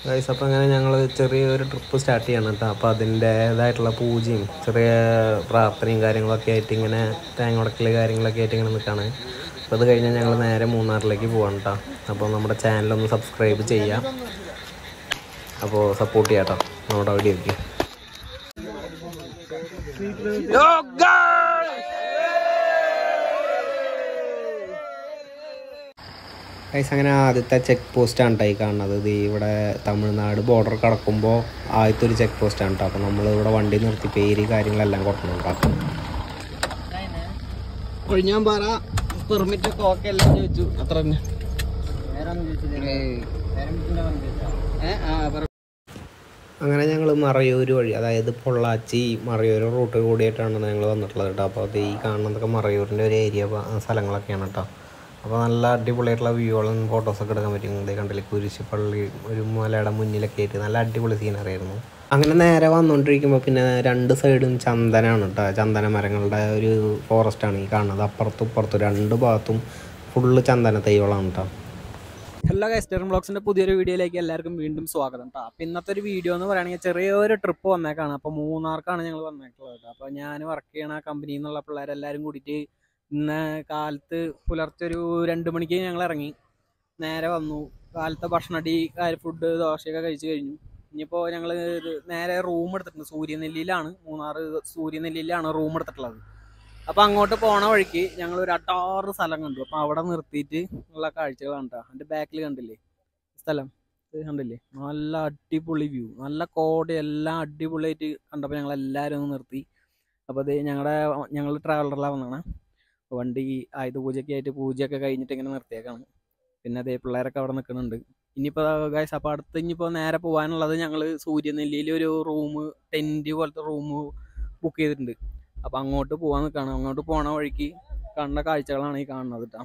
Guys അപ്പോൾ അങ്ങനെ ഞങ്ങൾ ചെറിയൊരു ട്രിപ്പ് സ്റ്റാർട്ട് ചെയ്യണം കേട്ടോ അപ്പോൾ അതിൻ്റേതായിട്ടുള്ള പൂജയും ചെറിയ പ്രാർത്ഥനയും കാര്യങ്ങളൊക്കെ ആയിട്ട് ഇങ്ങനെ തേങ്ങ ഉടക്കൽ കാര്യങ്ങളൊക്കെ ആയിട്ട് ഇങ്ങനെ നിൽക്കുകയാണ് അപ്പോൾ അത് കഴിഞ്ഞാൽ ഞങ്ങൾ നേരെ മൂന്നാറിലേക്ക് പോവാണ് കേട്ടോ അപ്പോൾ നമ്മുടെ ചാനലൊന്ന് സബ്സ്ക്രൈബ് ചെയ്യാം അപ്പോൾ സപ്പോർട്ട് ചെയ്യാം കേട്ടോ നമ്മുടെ വീഡിയോയ്ക്ക് ഗൈസ് അങ്ങനെ ആദ്യത്തെ ചെക്ക് പോസ്റ്റാണ് കേട്ടോ ഈ കാണുന്നത് ഇത് ഇവിടെ തമിഴ്നാട് ബോർഡർ കടക്കുമ്പോൾ ആദ്യത്തെ ഒരു ചെക്ക് പോസ്റ്റാണ് കേട്ടോ അപ്പോൾ നമ്മൾ ഇവിടെ വണ്ടി നിർത്തി പേര് കാര്യങ്ങളെല്ലാം കൊടുക്കണം കേട്ടോ ഒഴിഞ്ഞാൻ പറ പെർമിറ്റ് ഒക്കെ ഓക്കെ എല്ലാം ചോദിച്ചു അത്ര തന്നെ ഏ, ആ, പറ. അങ്ങനെ ഞങ്ങൾ മറയൂർ വഴി അതായത് പൊള്ളാച്ചി മറയൂർ റൂട്ട് കൂടിയിട്ടാണ് ഞങ്ങൾ വന്നിട്ടുള്ളത് കേട്ടോ അപ്പോൾ അത് ഈ കാണുന്നതൊക്കെ മറയൂരിൻ്റെ ഒരു ഏരിയ സ്ഥലങ്ങളൊക്കെയാണ് കേട്ടോ അപ്പോൾ നല്ല അടിപൊളിയായിട്ടുള്ള വ്യൂകളും ഫോട്ടോസൊക്കെ എടുക്കാൻ പറ്റും ഇതേ കണ്ടില്ലേ കുരിശിപ്പള്ളി ഒരു മലയുടെ മുന്നിലൊക്കെ ആയിട്ട് നല്ല അടിപൊളി സീനറി ആയിരുന്നു അങ്ങനെ നേരെ വന്നുകൊണ്ടിരിക്കുമ്പോൾ പിന്നെ രണ്ട് സൈഡും ചന്ദനമാണ് കേട്ടോ ചന്ദന മരങ്ങളുടെ ഒരു ഫോറസ്റ്റാണ് ഈ കാണുന്നത് അപ്പുറത്തും ഇപ്പുറത്തും രണ്ട് ഭാഗത്തും ഫുള്ള് ചന്ദന തൈകളാണ് കേട്ടോ ഹലോ ഗൈസ്റ്റർ ബ്ലോഗ്സിന്റെ പുതിയൊരു വീഡിയോയിലേക്ക് എല്ലാവർക്കും വീണ്ടും സ്വാഗതം കേട്ടോ അപ്പോൾ ഇന്നത്തെ ഒരു വീഡിയോ എന്ന് പറയുകയാണെങ്കിൽ ചെറിയൊരു ട്രിപ്പ് വന്നേക്കാണ് അപ്പോൾ മൂന്നാർക്കാണ് ഞങ്ങൾ വന്നേക്കുള്ളത് കേട്ടോ അപ്പോൾ ഞാൻ വർക്ക് ചെയ്യണ കമ്പനിയിൽ നിന്നുള്ള പിള്ളേരെല്ലാവരും കൂടിയിട്ട് ഇന്ന് കാലത്ത് പുലർച്ചെ ഒരു രണ്ട് മണിക്ക് ഞങ്ങൾ ഇറങ്ങി നേരെ വന്നു കാലത്തെ ഭക്ഷണടി ഫുഡ് ദോശയൊക്കെ കഴിച്ച് കഴിഞ്ഞു ഇനിയിപ്പോൾ ഞങ്ങൾ നേരെ റൂം എടുത്തിട്ടുണ്ട് സൂര്യനെല്ലിയിലാണ് മൂന്നാർ സൂര്യനെല്ലിയിലാണ് റൂം എടുത്തിട്ടുള്ളത് അപ്പോൾ അങ്ങോട്ട് പോണ വഴിക്ക് ഞങ്ങൾ ഒരു അട്ടാറ് സ്ഥലം കണ്ടു അപ്പോൾ അവിടെ നിർത്തിയിട്ട് ഉള്ള കാഴ്ചകളാണ് കേട്ടോ എൻ്റെ ബാക്കിൽ കണ്ടില്ലേ സ്ഥലം ഇത് കണ്ടില്ലേ നല്ല അടിപൊളി വ്യൂ നല്ല കോട എല്ലാം അടിപൊളിയായിട്ട് കണ്ടപ്പോൾ ഞങ്ങൾ എല്ലാവരും ഒന്ന് നിർത്തി അപ്പോൾ അത് ഞങ്ങളുടെ ഞങ്ങൾ ട്രാവലറിലാണ് വന്നതാണ് വണ്ടി ആയുധ പൂജയൊക്കെ ആയിട്ട് പൂജയൊക്കെ കഴിഞ്ഞിട്ട് ഇങ്ങനെ നിർത്തിയേക്കാണ് പിന്നെ അതേ പിള്ളേരൊക്കെ അവിടെ നിൽക്കുന്നുണ്ട് ഇനിയിപ്പോൾ ഗൈസ് അപ്പോൾ അടുത്ത് ഇനിയിപ്പോൾ നേരെ പോകാനുള്ളത് ഞങ്ങൾ സൂര്യനെല്ലിയിൽ ഒരു റൂം ടെൻറ്റ് പോലത്തെ റൂം ബുക്ക് ചെയ്തിട്ടുണ്ട് അപ്പോൾ അങ്ങോട്ട് പോകാൻ നിൽക്കുകയാണ് അങ്ങോട്ട് പോണ വഴിക്ക് കണ്ട കാഴ്ചകളാണ് ഈ കാണുന്നത് കേട്ടോ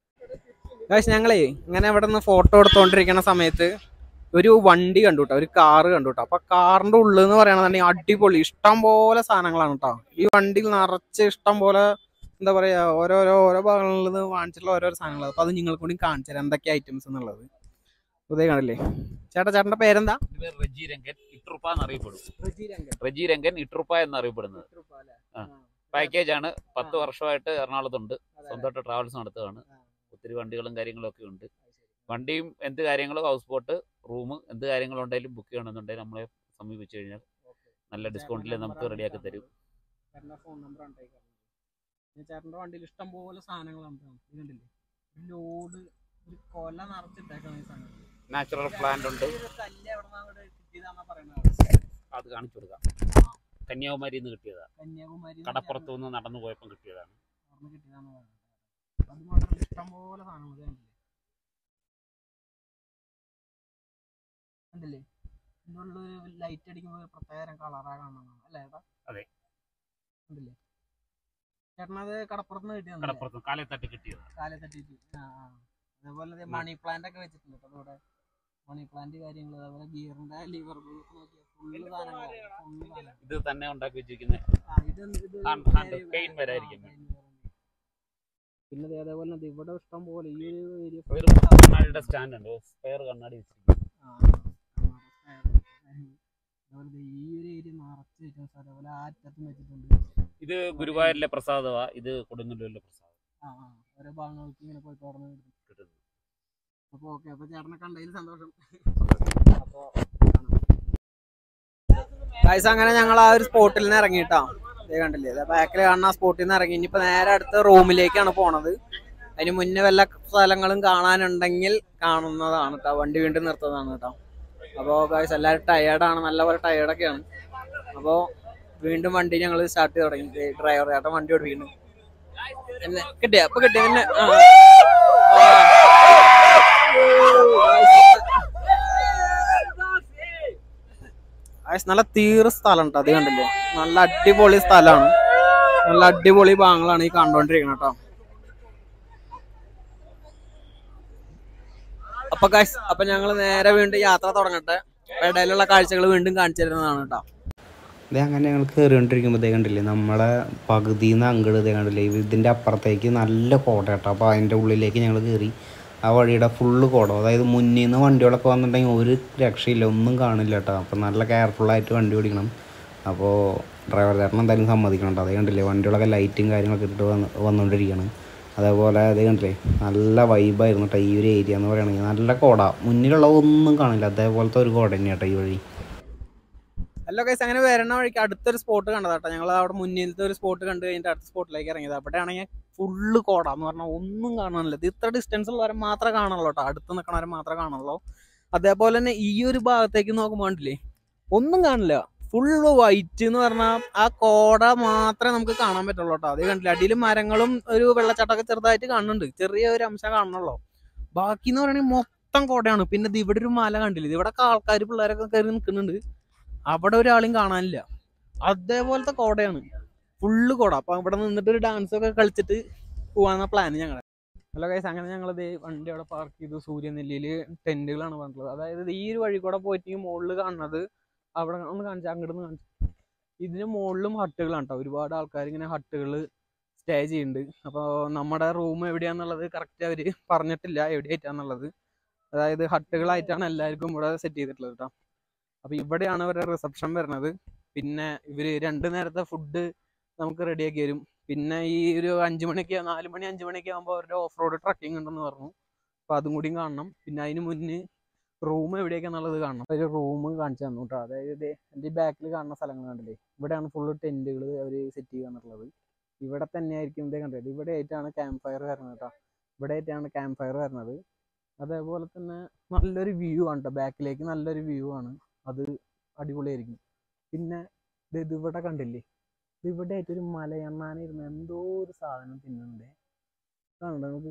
ഗൈസ് ഞങ്ങളേ ഇങ്ങനെ ഇവിടെ നിന്ന് ഫോട്ടോ എടുത്തുകൊണ്ടിരിക്കുന്ന സമയത്ത് ഒരു വണ്ടി കണ്ടു കേട്ടോ ഒരു കാറ് കണ്ടു കേട്ടോ അപ്പൊ കാറിന്റെ ഉള്ളിൽ എന്ന് പറയുകയാണെന്നുണ്ടെങ്കിൽ അടിപൊളി ഇഷ്ടം പോലെ സാധനങ്ങളാണ് കേട്ടോ ഈ വണ്ടിയിൽ നിറച്ച് ഇഷ്ടം പോലെ എന്താ പറയാ ഓരോരോ ഓരോ ഭാഗങ്ങളിൽ നിന്ന് വാങ്ങിച്ചിട്ടുള്ള ഓരോരോ സാധനങ്ങൾ അപ്പൊ അത് നിങ്ങൾക്ക് കൂടി കാണിച്ചു തരാം എന്തൊക്കെ ഐറ്റംസ് എന്നുള്ളത് ഉദയ കാണില്ലേ ചേട്ടാ ചേട്ടന്റെ പേരെന്താ ഇത് റെജി രംഗൻ ഇട്രുപ്പ എന്നറിയപ്പെടും റെജി രംഗൻ ഇട്രുപ്പ എന്നറിയപ്പെടുന്നത് ആ. പാക്കേജ് ആണ് പത്ത് വർഷമായിട്ട് എറണാകുളത്തുണ്ട് സ്വന്തമായിട്ട് ട്രാവൽസ് നടത്തുകയാണ് ഒത്തിരി വണ്ടികളും കാര്യങ്ങളും ഒക്കെ ഉണ്ട് വണ്ടിയും എന്ത് കാര്യങ്ങളും ഹൗസ് ബോട്ട് റൂം എന്ത് കാര്യങ്ങളും ഉണ്ടെങ്കിലും ബുക്ക് ചെയ്യണമെന്നുണ്ടെങ്കിൽ നമ്മളെ സമീപിച്ചു കഴിഞ്ഞാൽ നല്ല ഡിസ്കൗണ്ടിൽ നമുക്ക് റെഡിയാക്കി തരും ചേട്ടന്റെ ഫോൺ നമ്പർ ആണ് ചേട്ടന്റെ വണ്ടിയിൽ ഇഷ്ടം പോലെ സാധനങ്ങളാണ് ട്ടോ. ഇത് കണ്ടില്ലേ ഒരു ലോഡ് ഒരു കൊല നിറച്ചിട്ടേക്കാണ് ഈ സാധനം നാച്ചുറൽ പ്ലാന്റ് ഉണ്ട് ഒരു കല്ല് എവിടുന്നാ അങ്ങോട്ട് കിട്ടിയതാന്നാ പറയുന്നത് അത് കാണിച്ചു കൊടുക്കാം കന്യാകുമാരിയിൽ നിന്ന് കിട്ടിയതാണ് കന്യാകുമാരി കടപ്പുറത്തു നിന്ന് നടന്നു പോയപ്പോൾ കിട്ടിയതാണ് അവിടുന്ന് കിട്ടിയതാന്ന് പറയുന്നത് അത് മാത്രമല്ല ഇഷ്ടം പോലെ സാധനങ്ങൾ ഇത് കണ്ടില്ലേ കണ്ടില്ലേ ഇതിൻ്റെ ഉള്ളിൽ ലൈറ്റ് അടിക്കുമ്പോൾ ഒരു പ്രത്യേക കളറാ കാണുന്നതാണ് അല്ലേ ഏട്ടാ അതെ. കണ്ടില്ലേ ചേട്ടനത് കടപ്പുറത്ത് നിന്ന് കിട്ടിയതാണ് കടപ്പുറത്ത് കാലത്തട്ട് കിട്ടിയതാണ് കാലെ തട്ടിയിട്ട് ആ ആ അതേപോലെ ദേ മണി പ്ലാന്റ് ഒക്കെ വെച്ചിട്ടുണ്ട് കേട്ടോ ഇവിടെ മണി പ്ലാന്റ് കാര്യങ്ങൾ അതേപോലെ ഗിയറിന്റെ ലിവർ ഫുള്ള് സാധനങ്ങളാണ് ഫുള്ള് സാധനം ഇത് തന്നെ ഉണ്ടാക്കി വെച്ചിരിക്കുന്ന ആ, ഇത് ഇത് ഹാൻഡ്- ഹാൻഡ് വേറെ- പെയിൻ വരാതിരിക്കാൻ ആ, പെയിൻ വരാതിരിക്കാൻ. പിന്നെ ദേ അതേപോലെ തന്നെ ദേ ഇവിടെ ഇഷ്ടം പോലെ ഈ ഒരു ഏരിയ ഒരു കണ്ണാടിയുടെ സ്റ്റാൻഡ് ഉണ്ട് സ്പെയർ കണ്ണാടി വെച്ചിരിക്കുന്നത് അതുപോലെ ദേ ഈ ഒരു ഏരിയ നിറച്ച് ഐറ്റംസ് അതേപോലെ ആ അറ്റത്തും വെച്ചിട്ടുണ്ട് ഇത് ഗുരുവായൂരിലെ പ്രസാദമാ ഇത് കൊടുങ്ങല്ലൂരിലെ പ്രസാദം ആ ആ ഓരോ ഭാഗങ്ങൾക്ക് ഇങ്ങനെ പോയി തുറന്ന് കിട്ടുന്നത് അപ്പോൾ ഓക്കെ അപ്പോൾ ചേട്ടനെ കണ്ടതിൽ സന്തോഷം അപ്പോൾ ഗൈസ് അങ്ങനെ ഞങ്ങൾ ആ ഒരു സ്പോട്ടിൽ നിന്ന് ഇറങ്ങിയിട്ടാ ഇതേ കണ്ടില്ലേ ബാക്കിൽ കാണുന്ന ആ സ്പോട്ടിൽ നിന്ന് ഇറങ്ങി ഇനിയിപ്പോൾ നേരെ അടുത്ത റൂമിലേക്കാണ് പോണത് അതിന് മുന്നേ വല്ല സ്ഥലങ്ങളും കാണാനുണ്ടെങ്കിൽ കാണുന്നതാണ് കേട്ടോ വണ്ടി വീണ്ടും നിർത്തുന്നതാണ് കേട്ടോ അപ്പോൾ ഗൈസ് എല്ലാവരും ടയേർഡാണ് നല്ലപോലെ ടയേർഡൊക്കെയാണ് അപ്പോൾ വീണ്ടും വണ്ടി ഞങ്ങൾ സ്റ്റാർട്ട് ചെയ്ത് തുടങ്ങി ഡ്രൈവർ ചേട്ടൻ വണ്ടി ഓടിക്കുന്നു എന്നെ കിട്ടിയ അപ്പൊ കിട്ടിയ പിന്നെ ആ. ആ. Guys, നല്ല തീർ സ്ഥലം കേട്ടോ അത് കണ്ടില്ലേ നല്ല അടിപൊളി സ്ഥലമാണ് നല്ല അടിപൊളി ഭാഗങ്ങളാണ് ഈ കണ്ടോണ്ടിരിക്കുന്നത് കേട്ടോ അപ്പൊ ഗൈസ് അപ്പൊ ഞങ്ങൾ നേരെ വീണ്ടും യാത്ര തുടങ്ങട്ടെ അപ്പൊ ഇടയിലുള്ള കാഴ്ചകൾ വീണ്ടും കാണിച്ചു തരുന്നതാണ് കേട്ടോ ഇത് അങ്ങനെ ഞങ്ങൾ കയറിക്കൊണ്ടിരിക്കുമ്പോൾ ഇതേ കണ്ടില്ലേ നമ്മളെ പകുതിയിൽ നിന്ന് അങ്ങോട്ട് ഇതേ കണ്ടില്ലേ ഇതിൻ്റെ അപ്പുറത്തേക്ക് നല്ല കോട്ട കേട്ടോ അപ്പോൾ അതിൻ്റെ ഉള്ളിലേക്ക് ഞങ്ങൾ കയറി ആ വഴിയുടെ ഫുള്ള് കോടം അതായത് മുന്നിൽ നിന്ന് വണ്ടികളൊക്കെ വന്നിട്ടുണ്ടെങ്കിൽ ഒരു രക്ഷയില്ല ഒന്നും കാണില്ല കേട്ടോ അപ്പോൾ നല്ല കെയർഫുള്ളായിട്ട് വണ്ടി ഓടിക്കണം അപ്പോൾ ഡ്രൈവർ ചേട്ടൻ എന്തായാലും സമ്മതിക്കണം കേട്ടോ അത് കണ്ടില്ലേ വണ്ടികളൊക്കെ ലൈറ്റും കാര്യങ്ങളൊക്കെ ഇട്ടിട്ട് വന്ന് വന്നുകൊണ്ടിരിക്കുകയാണ് അതേപോലെ അത് കണ്ടില്ലേ നല്ല വൈബായിരുന്നു കേട്ടോ ഈ ഒരു ഏരിയ എന്ന് പറയുകയാണെങ്കിൽ നല്ല കോട മുന്നിലുള്ള ഒന്നും കാണില്ല അതേപോലത്തെ ഒരു കോട തന്നെയാണ് കേട്ടോ ഈ വഴി അല്ല കേസ് അങ്ങനെ വരണ വഴിക്ക് അടുത്തൊരു സ്പോട്ട് കണ്ടതാട്ടോ ഞങ്ങൾ അവിടെ മുന്നിലത്തെ ഒരു സ്പോട്ട് കണ്ട് കഴിഞ്ഞിട്ട് അടുത്ത സ്പോട്ടിലേക്ക് ഇറങ്ങിയത് അവിടെ ആണെങ്കിൽ ഫുള്ള് കോട എന്ന് പറഞ്ഞാൽ ഒന്നും കാണാനില്ല ഇത് ഇത്ര ഡിസ്റ്റൻസ് ഉള്ളവരെ മാത്രമേ കാണുള്ളൂ കേട്ടോ അടുത്ത് നിൽക്കണവരെ മാത്രമേ കാണുള്ളൂ അതേപോലെ തന്നെ ഈ ഒരു ഭാഗത്തേക്ക് നോക്കുമ്പോൾ കണ്ടില്ലേ ഒന്നും കാണില്ല ഫുള്ള് വൈറ്റ് എന്ന് പറഞ്ഞാൽ ആ കോട മാത്രമേ നമുക്ക് കാണാൻ പറ്റുള്ളൂ കേട്ടോ അത് കണ്ടില്ല അടിയിൽ മരങ്ങളും ഒരു വെള്ളച്ചാട്ടമൊക്കെ ചെറുതായിട്ട് കാണുന്നുണ്ട് ചെറിയ ഒരു അംശം കാണുന്നുള്ളൂ ബാക്കി എന്ന് പറയുകയാണെങ്കിൽ മൊത്തം കോടയാണ് പിന്നെ ഇത് ഇവിടെ ഒരു മല കണ്ടില്ല ഇത് ഇവിടെ ആൾക്കാർ പിള്ളേരൊക്കെ കയറി നിൽക്കുന്നുണ്ട് അവിടെ ഒരാളെയും കാണാനില്ല അതേപോലത്തെ കോടയാണ് ഫുള്ള് കോട അപ്പൊ അവിടെ നിന്നിട്ട് ഒരു ഡാൻസ് ഒക്കെ കളിച്ചിട്ട് പോവാന്ന പ്ലാൻ ഞങ്ങളെ ഹലോ ഗൈസ് അങ്ങനെ ഞങ്ങൾ വണ്ടി അവിടെ പാർക്ക് ചെയ്തു സൂര്യനെല്ലിയില് ടെന്റുകളാണ് പറഞ്ഞിട്ടുള്ളത് അതായത് ഈ ഒരു വഴി കൂടെ പോയിട്ട് മുകളിൽ കാണുന്നത് അവിടെ ഒന്ന് കാണിച്ചു അങ്ങോട്ട് നിന്ന് കാണിച്ചു ഇതിന് മുകളിലും ഹട്ടുകളാണ് കേട്ടോ ഒരുപാട് ആൾക്കാർ ഇങ്ങനെ ഹട്ടുകൾ സ്റ്റേ ചെയ്യുന്നുണ്ട് അപ്പോൾ നമ്മുടെ റൂം എവിടെയാന്നുള്ളത് കറക്റ്റ് അവർ പറഞ്ഞിട്ടില്ല എവിടെയായിട്ടാന്നുള്ളത് അതായത് ഹട്ടുകളായിട്ടാണ് എല്ലാവർക്കും ഇവിടെ സെറ്റ് ചെയ്തിട്ടുള്ളത് കേട്ടോ അപ്പൊ ഇവിടെയാണ് അവരുടെ റിസപ്ഷൻ വരുന്നത് പിന്നെ ഇവര് രണ്ട് നേരത്തെ ഫുഡ് നമുക്ക് റെഡിയാക്കി തരും പിന്നെ ഈ ഒരു അഞ്ചു മണിക്ക് നാല് മണി അഞ്ചു മണിയൊക്കെ ആകുമ്പോൾ അവരുടെ ഓഫ് റോഡ് ട്രക്കിംഗ് ഉണ്ടെന്ന് പറഞ്ഞു അപ്പൊ അതും കൂടിയും കാണണം പിന്നെ അതിന് മുന്നേ റൂം എവിടെയൊക്കെയാന്നുള്ളത് കാണണം ഒരു റൂം കാണിച്ചു തന്നു കേട്ടോ അതായത് ദേ എൻ്റെ ബാക്കിൽ കാണുന്ന സ്ഥലങ്ങൾ കണ്ടില്ലേ ഇവിടെയാണ് ഫുള്ള് ടെന്റുകൾ അവർ സെറ്റ് ചെയ്യാന്നുള്ളത് ഇവിടെ തന്നെ ആയിരിക്കും ഇതേ കണ്ടത് ഇവിടെ ആയിട്ടാണ് ക്യാമ്പ് ഫയർ വരുന്നത് കേട്ടോ ഇവിടെ ആയിട്ടാണ് ക്യാമ്പ് ഫയർ വരുന്നത് അതേപോലെ തന്നെ നല്ലൊരു വ്യൂ ആണ് കേട്ടോ ബാക്കിലേക്ക് നല്ലൊരു വ്യൂ ആണ് അത് അടിപൊളിയായിരിക്കും പിന്നെ ദേ ഇത് ഇവിടെ കണ്ടില്ലേ ഇത് ഇവിടെ ആയിട്ടൊരു മലയണ്ണാനിരുന്ന് എന്തോ ഒരു സാധനം തിന്നുന്നുണ്ട് കാണണ്ടോ നമുക്ക്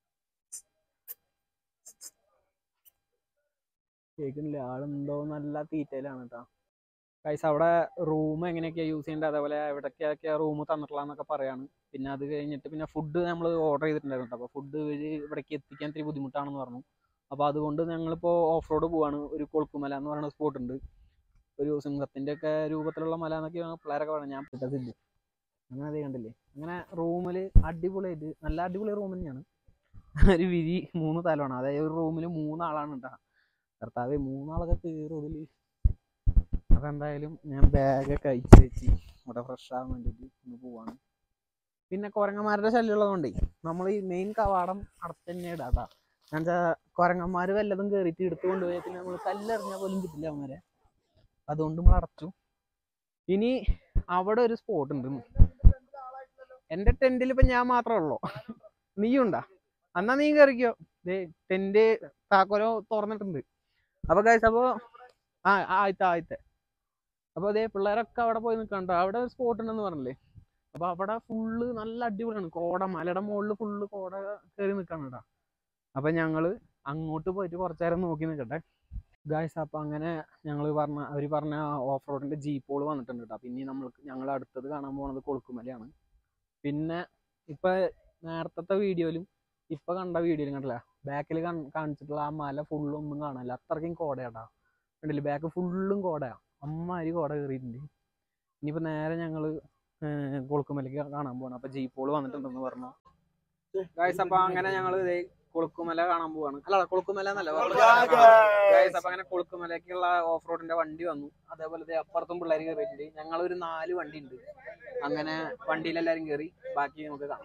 കേൾക്കുന്നില്ല ആളെന്തോ നല്ല തീറ്റയിലാണ് കേട്ടോ കൈസ് അവിടെ റൂം എങ്ങനെയൊക്കെയാ യൂസ് ചെയ്യേണ്ടത് അതേപോലെ എവിടേക്കൊക്കെയാ റൂം തന്നിട്ടുള്ളതെന്നൊക്കെ പറയാണ് പിന്നെ അത് കഴിഞ്ഞിട്ട് പിന്നെ ഫുഡ് നമ്മൾ ഓർഡർ ചെയ്തിട്ടുണ്ടായിരുന്നു കേട്ടോ അപ്പോൾ ഫുഡ് ഇവര് ഇവിടേക്ക് എത്തിക്കാൻ ഇത്തിരി ബുദ്ധിമുട്ടാണെന്ന് പറഞ്ഞു അപ്പോൾ അതുകൊണ്ട് ഞങ്ങളിപ്പോൾ ഓഫ് റോഡ് പോവാണ് ഒരു കൊളുക്കുമല എന്ന് പറയുന്ന സ്പോട്ട് ഉണ്ട് ഒരു സിംഹത്തിൻ്റെ ഒക്കെ രൂപത്തിലുള്ള മല എന്നൊക്കെയാണ് പിള്ളേരൊക്കെ പറയുന്നത് ഞാൻ പെട്ടതില്ല അങ്ങനെ അതേ കണ്ടില്ലേ അങ്ങനെ റൂമിൽ അടിപൊളിയായിട്ട് നല്ല അടിപൊളി റൂം തന്നെയാണ് ഒരു വിരി മൂന്ന് തലമാണ് അതായത് ഒരു റൂമിൽ മൂന്നാളാണ് ഉണ്ടാകുക കർത്താവ് മൂന്നാളൊക്കെ കയറും ഇതിൽ അതെന്തായാലും ഞാൻ ബാഗൊക്കെ അയച്ചു വെച്ച് ഇവിടെ ഫ്രഷ് ആവാൻ വേണ്ടിയിട്ട് ഒന്ന് പോവാണ് പിന്നെ കുരങ്ങന്മാരുടെ ശല്യം ഉള്ളതുകൊണ്ടേ നമ്മൾ ഈ മെയിൻ കവാടം അടച്ചു തന്നെ ഇടാതാ എന്നുവെച്ചാൽ കുരങ്ങന്മാർ വല്ലതും കയറിയിട്ട് എടുത്തു കൊണ്ടുപോയി പിന്നെ നമ്മൾ കല്ലെറിഞ്ഞാൽ പോലും കിട്ടില്ല അവന്മാരെ അതുകൊണ്ട് നമ്മൾ അടച്ചു ഇനി അവിടെ ഒരു സ്പോട്ട് ഉണ്ട് എൻ്റെ ടെന്റിൽ ഇപ്പൊ ഞാൻ മാത്രമേ ഉള്ളൂ നീയുണ്ടാ എന്നാ നീ കയറിക്കോ ദേ ടെന്റ് താക്കോലോ തുറന്നിട്ടുണ്ട് അപ്പൊ കഴിച്ച അപ്പോ ആ ആദ്യത്തെ ആദ്യത്തെ അപ്പൊ അതേ പിള്ളേരൊക്കെ അവിടെ പോയി നിൽക്കണ്ട അവിടെ ഒരു സ്പോട്ട് ഉണ്ടെന്ന് പറഞ്ഞില്ലേ അപ്പൊ അവിടെ ഫുള്ള് നല്ല അടിപൊളിയാണ് കോട മലയുടെ മുകളിൽ ഫുള്ള് കോട കയറി നിൽക്കാണ് കേട്ടോ അപ്പൊ ഞങ്ങള് അങ്ങോട്ട് പോയിട്ട് കുറച്ചു നേരം നോക്കി നിൽക്കട്ടെ ഗായ്സ് അപ്പൊ അങ്ങനെ ഞങ്ങൾ പറഞ്ഞ അവർ പറഞ്ഞ ഓഫ് റോഡിന്റെ ജീപ്പുകൾ വന്നിട്ടുണ്ട് കേട്ടോ പിന്നെ നമ്മൾക്ക് ഞങ്ങൾ അടുത്തത് കാണാൻ പോണത് കൊളുക്കുമലയാണ് പിന്നെ ഇപ്പൊ നേരത്തെ വീഡിയോയിലും ഇപ്പൊ കണ്ട വീഡിയോയിലും കണ്ടില്ല ബാക്കിൽ കാണിച്ചിട്ടുള്ള ആ മല ഫുള്ളും ഒന്നും കാണാനില്ല അത്രയ്ക്കും കോടയാട്ടാ കണ്ടില്ലേ ബാക്ക് ഫുള്ളും കോടയാ അമ്മാരി കോട കയറിയിട്ടുണ്ട് ഇനിയിപ്പോ നേരെ ഞങ്ങള് കൊളുക്കുമലയ്ക്ക് കാണാൻ പോകണം അപ്പൊ ജീപ്പുകൾ വന്നിട്ടുണ്ടെന്ന് പറഞ്ഞു ഗായ്സ് അപ്പൊ അങ്ങനെ ഞങ്ങള് ദേ കൊളുക്കുമല കാണാൻ പോവാണ് അല്ല കൊളുക്കുമല എന്നല്ല ഗായ്സ് അപ്പൊ അങ്ങനെ കൊളുക്കുമലക്കുള്ള ഓഫ് റോഡിന്റെ വണ്ടി വന്നു അതേപോലെ ദേ അപ്പുറത്തും പിള്ളേർ കയറിയിട്ടുണ്ട് ഞങ്ങൾ ഒരു നാല് വണ്ടി ഉണ്ട് അങ്ങനെ വണ്ടിയിൽ എല്ലാരും കയറി ബാക്കി നമുക്ക് കാണാം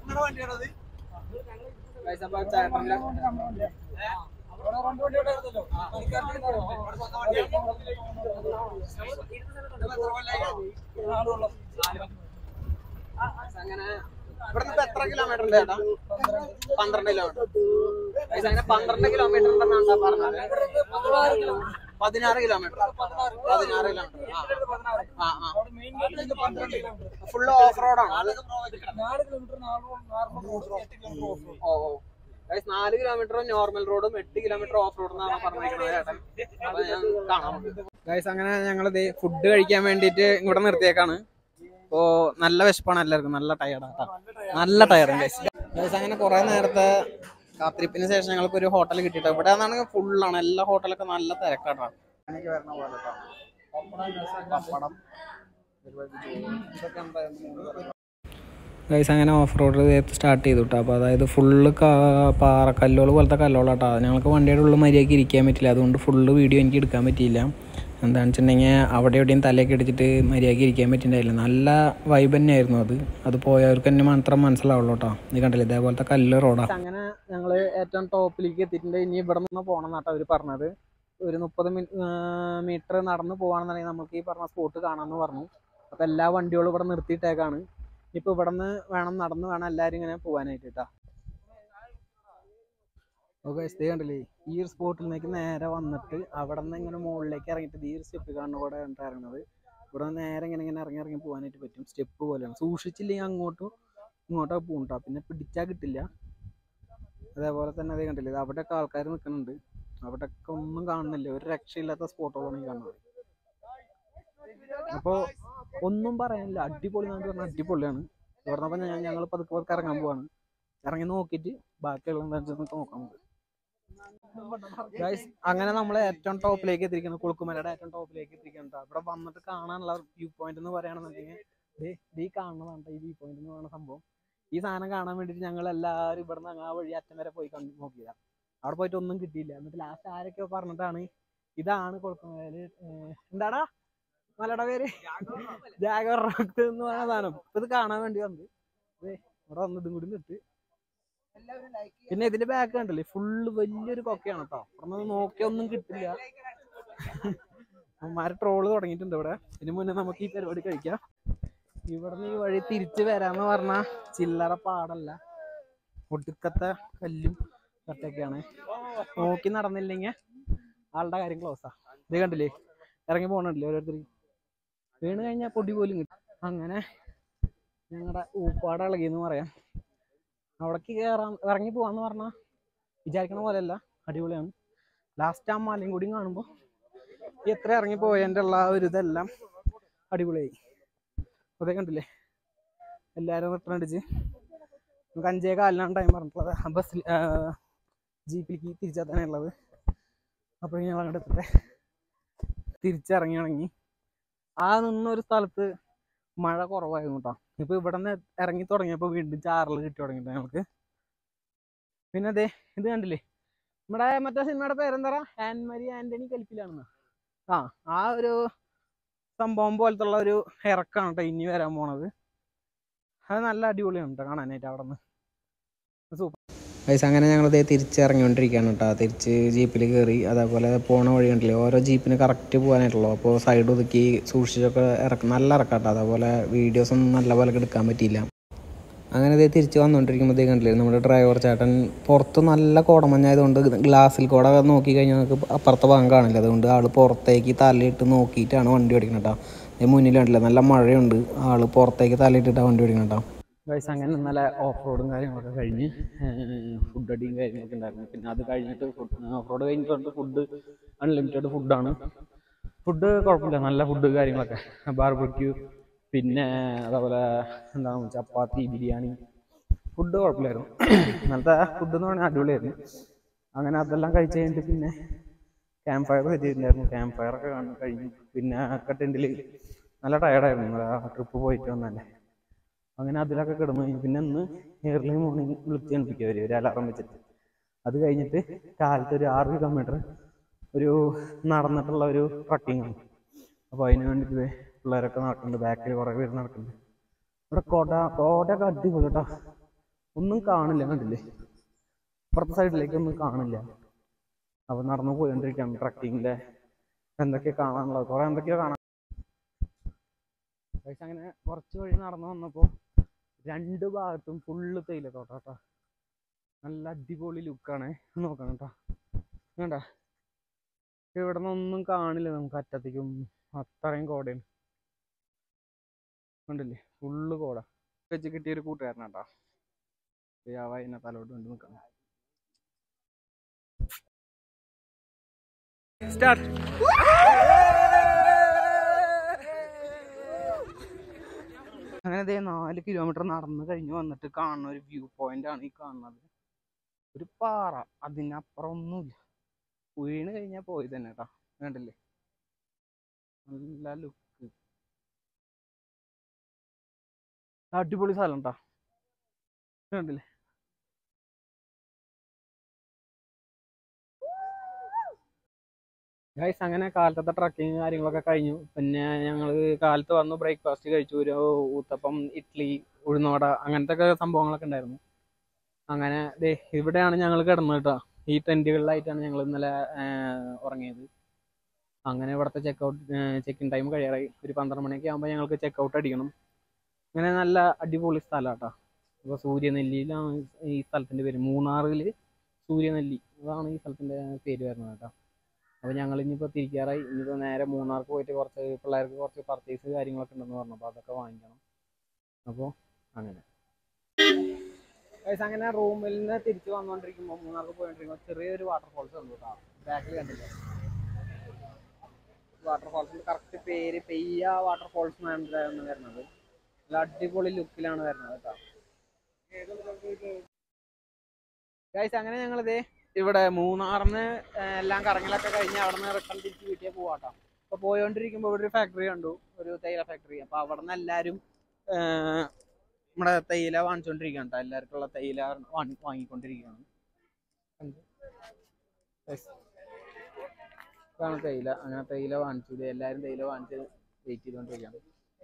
ഗായ്സ് അപ്പൊ ചേട്ടന്റെ അങ്ങനെ ഇവിടുന്ന് ഇപ്പൊ എത്ര കിലോമീറ്റർ ഉണ്ട് ചേട്ടാ പന്ത്രണ്ട് കിലോമീറ്റർ ഗായ്സ് അങ്ങനെ പന്ത്രണ്ട് കിലോമീറ്റർ ഉണ്ടെന്നാണ് പറഞ്ഞത് പതിനാറ് കിലോമീറ്റർ പതിനാറ് കിലോമീറ്റർ ആ ആ ഫുള്ള് ഓഫ് റോഡാണ് ഓ ഓ ഗൈസ് നാല് കിലോമീറ്റർ നോർമൽ റോഡും എട്ട് കിലോമീറ്റർ ഓഫ് റോഡും എന്നാണ് പറഞ്ഞിരിക്കുന്നത് ചേട്ടൻ അപ്പൊ ഞാൻ കാണാം ഗൈസ് അങ്ങനെ ഞങ്ങൾ ഫുഡ് കഴിക്കാൻ വേണ്ടിയിട്ട് ഇവിടെ നിർത്തിയേക്കാണ് ഇപ്പോ നല്ല വിശപ്പാണ് എല്ലാവർക്കും നല്ല ടയർഡാ നല്ല ടയർഡ് ഗൈസ് ഗൈസ് അങ്ങനെ കുറെ നേരത്തെ കാത്തിരിപ്പിന് ശേഷം ഞങ്ങൾക്ക് ഒരു ഹോട്ടൽ കിട്ടിയിട്ട് ഇവിടെ നിന്നാണെങ്കിൽ ഫുള്ളാണ് എല്ലാ ഹോട്ടലൊക്കെ നല്ല തിരക്കാട്ടാ എനിക്ക് വരണ പോലെ ട്ടോ. പപ്പടം, രസം, പപ്പടം ഒരുപാട് ചോറ്. ഇതൊക്കെ എന്തായാലും മൂന്ന് കറി. ഗൈസ് അങ്ങനെ ഓഫ് റോഡ് സ്റ്റാർട്ട് ചെയ്തു കേട്ടോ അപ്പോൾ അതായത് ഫുള്ള് പാറക്കല്ലുകൾ പോലത്തെ കല്ലുകളാട്ടോ ഞങ്ങൾക്ക് വണ്ടിയുടെ ഉള്ളിൽ മര്യാദയ്ക്ക് ഇരിക്കാൻ പറ്റില്ല അതുകൊണ്ട് ഫുള്ള് വീഡിയോ എനിക്ക് എടുക്കാൻ പറ്റിയില്ല എന്താണെന്ന് വെച്ചിട്ടുണ്ടെങ്കിൽ അവിടെ എവിടെയും തലയൊക്കെ ഇടിച്ചിട്ട് മര്യാദയ്ക്ക് ഇരിക്കാൻ പറ്റിയിട്ടുണ്ടായില്ല നല്ല വൈബ് തന്നെയായിരുന്നു അത് അത് പോയവർക്ക് തന്നെ മാത്രം മനസ്സിലാവുള്ളൂ കേട്ടോ ഇത് കണ്ടില്ല ഇതേപോലത്തെ കല്ല് റോഡാണ് അങ്ങനെ ഞങ്ങൾ ഏറ്റവും ടോപ്പിലേക്ക് എത്തിയിട്ടുണ്ട് ഇനി ഇവിടെ നിന്ന് പോകണം എന്നാട്ടോ അവർ പറഞ്ഞത് ഒരു മുപ്പത് മീറ്റർ നടന്ന് പോവാണെന്നുണ്ടെങ്കിൽ നമുക്ക് ഈ പറഞ്ഞ സ്പോട്ട് കാണാമെന്ന് പറഞ്ഞു അപ്പോൾ എല്ലാ വണ്ടികളും ഇവിടെ നിർത്തിയിട്ടേക്കാണ് ഇപ്പൊ ഇവിടെ നിന്ന് വേണം നടന്ന് വേണം എല്ലാരും ഇങ്ങനെ പോകാനായിട്ട് കേട്ടാ ഓക്കെ സ്റ്റേ കണ്ടില്ലേ ഈ ഒരു സ്പോട്ടിലേക്ക് നേരെ വന്നിട്ട് അവിടെ നിന്ന് ഇങ്ങനെ മുകളിലേക്ക് ഇറങ്ങിയിട്ട് ഈ ഒരു സ്റ്റെപ്പ് കാണുന്ന കൂടെ ഇറങ്ങുന്നത് ഇവിടെ നിന്ന് നേരെ ഇങ്ങനെ ഇങ്ങനെ ഇറങ്ങി ഇറങ്ങി പോകാനായിട്ട് പറ്റും സ്റ്റെപ്പ് പോലെയാണ് സൂക്ഷിച്ചില്ലെങ്കിൽ അങ്ങോട്ടും ഇങ്ങോട്ടൊക്കെ പോകും ട്ടോ പിന്നെ പിടിച്ചാൽ കിട്ടില്ല അതേപോലെ തന്നെ അതേ കണ്ടില്ലേ ഇത് അവിടെയൊക്കെ ആൾക്കാർ നിൽക്കുന്നുണ്ട് അവിടെയൊക്കെ ഒന്നും കാണുന്നില്ല ഒരു രക്ഷയില്ലാത്ത സ്പോട്ടുകളാണ് ഈ കാണുന്നത് അപ്പോൾ ഒന്നും പറയാനില്ല അടിപൊളി എന്ന് പറഞ്ഞാൽ അടിപൊളിയാണ് പറഞ്ഞപ്പോൾ ഞാൻ ഞങ്ങൾ പതുക്കെ പതുക്കെ ഇറങ്ങാൻ പോവാണ് ഇറങ്ങി നോക്കിയിട്ട് ബാക്കിയുള്ള എന്താണെന്ന് വെച്ചാൽ നോക്കാം നമുക്ക് ഗൈസ് അങ്ങനെ നമ്മൾ ഏറ്റവും ടോപ്പിലേക്ക് എത്തിയിരിക്കുന്നത് കുളുക്കുമലയുടെ ഏറ്റവും ടോപ്പിലേക്ക് എത്തിയിരിക്കുന്നത് അവിടെ വന്നിട്ട് കാണാനുള്ള വ്യൂ പോയിന്റ് എന്ന് പറയുകയാണെന്നുണ്ടെങ്കിൽ ദേ ദേ ഈ കാണുന്നതാണ് ഈ വ്യൂ പോയിന്റ് എന്ന് പറയുന്ന സംഭവം ഈ സാധനം കാണാൻ വേണ്ടിയിട്ട് ഞങ്ങൾ എല്ലാവരും ഇവിടെ നിന്ന് ആ വഴി അറ്റം വരെ പോയി കണ്ടു നോക്കിയതാണ് അവിടെ പോയിട്ട് ഒന്നും കിട്ടിയില്ല എന്നിട്ട് ലാസ്റ്റ് ആരൊക്കെയോ പറഞ്ഞിട്ടാണ് ഇതാണ് കുളുക്കുമലയിൽ എന്താടാ മലയുടെ പേര് ജാഗർ റോക്ക് എന്ന് പറയുന്ന സാധനം ഇപ്പൊ ഇത് കാണാൻ വേണ്ടി വന്നത് ദേ ഇവിടെ വന്ന് ഇതും കൂടി നിട്ട് പിന്നെ ഇതിന്റെ ബാക്ക് കണ്ടില്ലേ ഫുള്ള് വലിയൊരു കൊക്കയാണ് കേട്ടോ ഇവിടെ നോക്കിയാ ഒന്നും കിട്ടില്ല അമ്മമാര് ട്രോള് തുടങ്ങിയിട്ടുണ്ട് ഇവിടെ ഇതിന് മുന്നേ നമുക്ക് ഈ പരിപാടി കഴിക്കാം ഇവിടുന്ന് ഈ വഴി തിരിച്ച് വരാന്ന് പറഞ്ഞാ ചില്ലറ പാടല്ല ഒടുക്കത്തെ കല്ലും കട്ടൊക്കെയാണ് നോക്കി നടന്നില്ലെങ്കിൽ ആളുടെ കാര്യം ക്ലോസാ ഇത് കണ്ടില്ലേ ഇറങ്ങി പോകണില്ലേ ഓരോരുത്തർ വീണ് കഴിഞ്ഞാൽ പൊടി പോലും കിട്ടും അങ്ങനെ ഞങ്ങളുടെ ഊപ്പാട് ഇളകിയെന്ന് പറയാം അവിടേക്ക് കയറാൻ ഇറങ്ങി പോവാന്ന് പറഞ്ഞാൽ വിചാരിക്കണ പോലെയല്ല അടിപൊളിയാണ് ലാസ്റ്റ് ആ മലയും കൂടി കാണുമ്പോൾ എത്ര ഇറങ്ങി പോയതിൻ്റെ ഉള്ള ആ ഒരു ഇതെല്ലാം അടിപൊളിയായി അതേ കണ്ടില്ലേ എല്ലാവരും റിട്ടേൺ അടിച്ച് നമുക്ക് അഞ്ചേ കാലിനാണ് ടൈം പറഞ്ഞിട്ടുള്ളത് ആ ബസ്സിൽ ജീപ്പിലേക്ക് തിരിച്ചെത്താനുള്ളത് അപ്പോൾ ഞങ്ങൾ അങ്ങോട്ട് എത്തട്ടെ തിരിച്ചിറങ്ങി ഇറങ്ങി ആ നിന്ന ഒരു സ്ഥലത്ത് മഴ കുറവായിരുന്നു കേട്ടോ ഇപ്പൊ ഇവിടെ നിന്ന് ഇറങ്ങി തുടങ്ങിയപ്പോൾ വീണ്ടും ചാറൽ കിട്ടി തുടങ്ങിയിട്ട് ഞങ്ങൾക്ക് പിന്നെ അതെ ഇത് കണ്ടില്ലേ നമ്മുടെ മറ്റേ സിനിമയുടെ പേരെന്താ ആൻമരി ആന്റണി കലിപ്പിലാണെന്ന് ആ ആ ഒരു സംഭവം പോലത്തെ ഉള്ള ഒരു ഇറക്കാണ് കേട്ടോ ഇനി വരാൻ പോണത് അത് നല്ല അടിപൊളിയാണ് കേട്ടോ കാണാനായിട്ട് അവിടെ നിന്ന് സൂപ്പർ പൈസ അങ്ങനെ ഞങ്ങളിതേ തിരിച്ച് ഇറങ്ങിക്കൊണ്ടിരിക്കുകയാണ് കേട്ടോ തിരിച്ച് ജീപ്പിൽ കയറി അതേപോലെ പോണ വഴി കണ്ടില്ലേ ഓരോ ജീപ്പിന് കറക്റ്റ് പോകാനായിട്ടുള്ളൂ അപ്പോൾ സൈഡ് ഒതുക്കി സൂക്ഷിച്ചൊക്കെ ഇറക്കും നല്ല ഇറക്കാം കേട്ടോ അതേപോലെ വീഡിയോസ് ഒന്നും നല്ല പോലെ എടുക്കാൻ പറ്റിയില്ല അങ്ങനെ ഇതേ തിരിച്ച് വന്നുകൊണ്ടിരിക്കുമ്പോഴത്തേ കണ്ടില്ലേ നമ്മുടെ ഡ്രൈവർ ചേട്ടൻ പുറത്ത് നല്ല കോടമഞ്ഞായതുകൊണ്ട് ഗ്ലാസ്സിൽ കൂടെ നോക്കി കഴിഞ്ഞാൽ നമുക്ക് അപ്പുറത്തെ ഭാഗം കാണില്ല അതുകൊണ്ട് ആൾ പുറത്തേക്ക് തലയിട്ട് നോക്കിയിട്ടാണ് വണ്ടി ഓടിക്കുന്നത് കേട്ടോ ഈ മുന്നിൽ കണ്ടില്ല നല്ല മഴയുണ്ട് ആൾ പുറത്തേക്ക് തലയിട്ടിട്ടാണ് വണ്ടി ഓടിക്കുന്നത് കേട്ടോ ഗൈസ് അങ്ങനെ ഇന്നലെ ഓഫ് റോഡും കാര്യങ്ങളൊക്കെ കഴിഞ്ഞ് ഫുഡ് അടിയും കാര്യങ്ങളൊക്കെ ഉണ്ടായിരുന്നു പിന്നെ അത് കഴിഞ്ഞിട്ട് ഓഫ് റോഡ് കഴിഞ്ഞിട്ട് ഫുഡ് അൺലിമിറ്റഡ് ഫുഡാണ് ഫുഡ് കുഴപ്പമില്ല നല്ല ഫുഡ് കാര്യങ്ങളൊക്കെ ബാർബക്യൂ പിന്നെ അതേപോലെ എന്താണ് ചപ്പാത്തി ബിരിയാണി ഫുഡ് കുഴപ്പമില്ലായിരുന്നു ഇന്നലത്തെ ഫുഡ് എന്ന് പറഞ്ഞാൽ അടിപൊളിയായിരുന്നു അങ്ങനെ അതെല്ലാം കഴിച്ച് കഴിഞ്ഞിട്ട് പിന്നെ ക്യാമ്പ് ഫയർ വെച്ചിട്ടുണ്ടായിരുന്നു ക്യാമ്പ് ഫയർ ഒക്കെ കാണും കഴിഞ്ഞു പിന്നെ കട്ടിൻ്റെ നല്ല ടയർഡായിരുന്നു ട്രിപ്പ് പോയിട്ട് വന്നല്ലേ അങ്ങനെ അതിലൊക്കെ കിടന്നു കഴിഞ്ഞു പിന്നെ ഇന്ന് ഏർലി മോർണിംഗ് വിളിച്ച് കണ്ടിരിക്കുക അവർ ഒരു അലാറം വെച്ചിട്ട് അത് കഴിഞ്ഞിട്ട് കാലത്ത് ഒരു ആറ് കിലോമീറ്റർ ഒരു നടന്നിട്ടുള്ള ഒരു ട്രക്കിംഗ് ആണ് അപ്പോൾ അതിന് വേണ്ടിയിട്ട് ദേ പിള്ളേരൊക്കെ നടക്കുന്നുണ്ട് ബാക്കിൽ കുറേ പേര് നടക്കുന്നുണ്ട് ഇവിടെ കോട്ട കോട്ടയൊക്കെ അടിപൊളി കേട്ടോ ഒന്നും കാണില്ല കണ്ടില്ലേ ഇപ്പുറത്തെ സൈഡിലേക്ക് ഒന്നും കാണില്ല അപ്പോൾ നടന്നു പോയിക്കൊണ്ടിരിക്കുകയാണ് ട്രക്കിങ്ങിൻ്റെ എന്തൊക്കെയാ കാണാനുള്ളത് കുറേ എന്തൊക്കെയോ കാണാൻ പക്ഷെ അങ്ങനെ കുറച്ച് വഴി നടന്നു വന്നപ്പോൾ രണ്ട് ഭാഗത്തും ഫുള്ള് തേയില തോട്ടം കേട്ടോ നല്ല അടിപൊളി ലുക്കാണ് നോക്കണം കേട്ടോ വേണ്ട ഇവിടെ നിന്നൊന്നും കാണില്ല നമുക്ക് അറ്റത്തേക്കും അത്രയും കോടയാണ് കണ്ടില്ലേ ഫുള്ള് കോട വെച്ച് കിട്ടിയ ഒരു കൂട്ടുകാരനാട്ടോ ആ വൈകുന്ന തലോട്ട് കൊണ്ട് നിൽക്കണം സ്റ്റാർട്ട് അങ്ങനെ ദേ നാല് കിലോമീറ്റർ നടന്ന് കഴിഞ്ഞ് വന്നിട്ട് കാണുന്ന ഒരു വ്യൂ പോയിന്റ് ആണ് ഈ കാണുന്നത് ഒരു പാറ അതിനപ്പുറം ഒന്നുമില്ല വീണ് കഴിഞ്ഞാൽ പോയി തന്നെ കേട്ടോ വേണ്ടല്ലേ നല്ല ലുക്ക് അടിപൊളി സ്ഥലം കേട്ടോ കണ്ടില്ലേ ഗൈസ് അങ്ങനെ കാലത്തത്തെ ട്രക്കിങ് കാര്യങ്ങളൊക്കെ കഴിഞ്ഞു പിന്നെ ഞങ്ങൾ കാലത്ത് വന്നു ബ്രേക്ക്ഫാസ്റ്റ് കഴിച്ചു ഒരു ഊത്തപ്പം ഇഡ്ഡലി ഉഴുന്നോട അങ്ങനത്തെ ഒക്കെ സംഭവങ്ങളൊക്കെ ഉണ്ടായിരുന്നു അങ്ങനെ ദേ ഇവിടെയാണ് ഞങ്ങൾ കിടന്നത് കേട്ടോ ഈ ടെൻറ്റുകളിലായിട്ടാണ് ഞങ്ങൾ ഇന്നലെ ആഹ്, ഉറങ്ങിയത് അങ്ങനെ ഇവിടുത്തെ ചെക്കൗട്ട് ചെക്കിൻ ടൈം കഴിയാറായി ഒരു പന്ത്രണ്ട് മണിയൊക്കെ ആകുമ്പോൾ ഞങ്ങൾക്ക് ചെക്കൗട്ട് അടിക്കണം അങ്ങനെ നല്ല അടിപൊളി സ്ഥലം കേട്ടോ അപ്പോൾ സൂര്യനെല്ലിയിലാണ് ഈ സ്ഥലത്തിൻ്റെ പേര് മൂന്നാറിൽ സൂര്യനെല്ലി അതാണ് ഈ സ്ഥലത്തിൻ്റെ പേര് വരുന്നത് കേട്ടോ അപ്പോൾ ഞങ്ങൾ ഇനിയിപ്പോൾ തിരിക്കാറായി ഇനിയിപ്പോൾ നേരെ മൂന്നാർക്ക് പോയിട്ട് കുറച്ച് പിള്ളേർക്ക് കുറച്ച് പർച്ചേസ് കാര്യങ്ങളൊക്കെ ഉണ്ടെന്ന് പറഞ്ഞു അപ്പോൾ അതൊക്കെ വാങ്ങിക്കണം അപ്പോൾ അങ്ങനെ Guys, അങ്ങനെ റൂമിൽ നിന്ന് തിരിച്ച് വന്നുകൊണ്ടിരിക്കുമ്പോൾ മൂന്നാർക്ക് പോയിക്കൊണ്ടിരിക്കുമ്പോൾ ചെറിയൊരു വാട്ടർഫോൾസ് കണ്ടു കേട്ടോ ബാക്കിൽ കണ്ടില്ലേ വാട്ടർഫോൾസിന്റെ കറക്റ്റ് പേര് പെയ്യ വാട്ടർഫോൾസ് എന്നാണ് വരുന്നത് നല്ല അടിപൊളി ലുക്കിലാണ് വരുന്നത് കേട്ടോ ഗൈസ് അങ്ങനെ ഞങ്ങളിതേ ഇവിടെ മൂന്നാറിന്ന് എല്ലാം കറങ്ങലൊക്കെ കഴിഞ്ഞ് അവിടെ നിന്ന് റിട്ടേൺ തിരിച്ച് വീട്ടിൽ പോവാട്ടോ അപ്പൊ പോയോണ്ടിരിക്കുമ്പോൾ ഇവിടെ ഒരു ഫാക്ടറി കണ്ടു ഒരു തേയില ഫാക്ടറി അപ്പൊ അവിടെ നിന്ന് എല്ലാവരും നമ്മുടെ തേയില വാങ്ങിച്ചുകൊണ്ടിരിക്കുകയാണ് കേട്ടോ എല്ലാവർക്കുള്ള തേയില വാങ്ങി വാങ്ങിക്കൊണ്ടിരിക്കുകയാണ് Yes. ഇതാണ് തേയില അങ്ങനെ തേയില വാങ്ങിച്ചു ഇത് എല്ലാവരും തേയില വാങ്ങിച്ച് വെയിറ്റ് ചെയ്തുകൊണ്ടിരിക്കുകയാണ്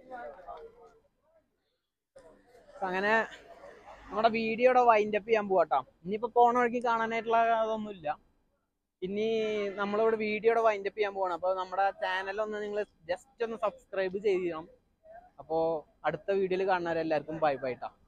അപ്പൊ അങ്ങനെ നമ്മുടെ വീഡിയോയുടെ വൈൻഡ് അപ്പ് ചെയ്യാൻ പോവാട്ടോ ഇനിയിപ്പോ പോണ വഴിക്ക് കാണാനായിട്ടുള്ള അതൊന്നുമില്ല ഇനി നമ്മളിവിടെ വീഡിയോയുടെ വൈൻഡ് അപ്പ് ചെയ്യാൻ പോവാണ് അപ്പോൾ നമ്മുടെ ചാനൽ ഒന്ന് നിങ്ങൾ ജസ്റ്റ് ഒന്ന് സബ്സ്ക്രൈബ് ചെയ്യണം അപ്പോൾ അടുത്ത വീഡിയോയിൽ കാണുന്നവരെല്ലാവർക്കും ബൈ ബൈ ട്ടാ